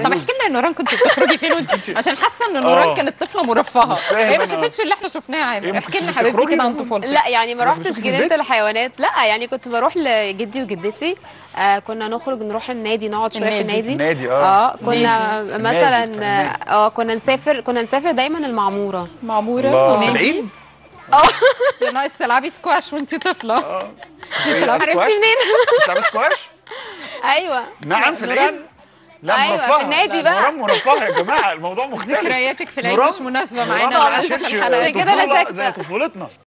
طب عجوز. احكي لنا يا نوران كنت بتخرجي فين وانت عشان حاسه ان نوران آه. كانت طفله مرفهه مش فاهم هي ما أنا. شافتش اللي احنا شفناه إيه، عادي ما احكي لنا كنتش حبيبتي بتخرجي كده عن ولا- طفولتك لا يعني ما كنت رحتش بتمسكي في جنينه البيت؟ الحيوانات لا يعني كنت بروح لجدي وجدتي آه كنا نخرج نروح النادي نقعد شويه في النادي. النادي النادي، آه. اه كنا النادي. مثلا النادي. اه كنا نسافر كنا نسافر دايما المعموره معموره الله في ونادي. العيد يا ناقص تلعبي سكواش وانت طفله إيه، عرفتي سكواش؟ منين؟ بتلعبي سكواش ايوه نعم في العيد لا أيوة، في مرفهه النادي لا، بقى. نوران مرفهه يا جماعه الموضوع مختلف ذكرياتك في العيد نوران- مش مناسبة نوران معانا ما للأسف عاشتش الحلقة عشان كده أنا طفولة ساكتة. زي طفولتنا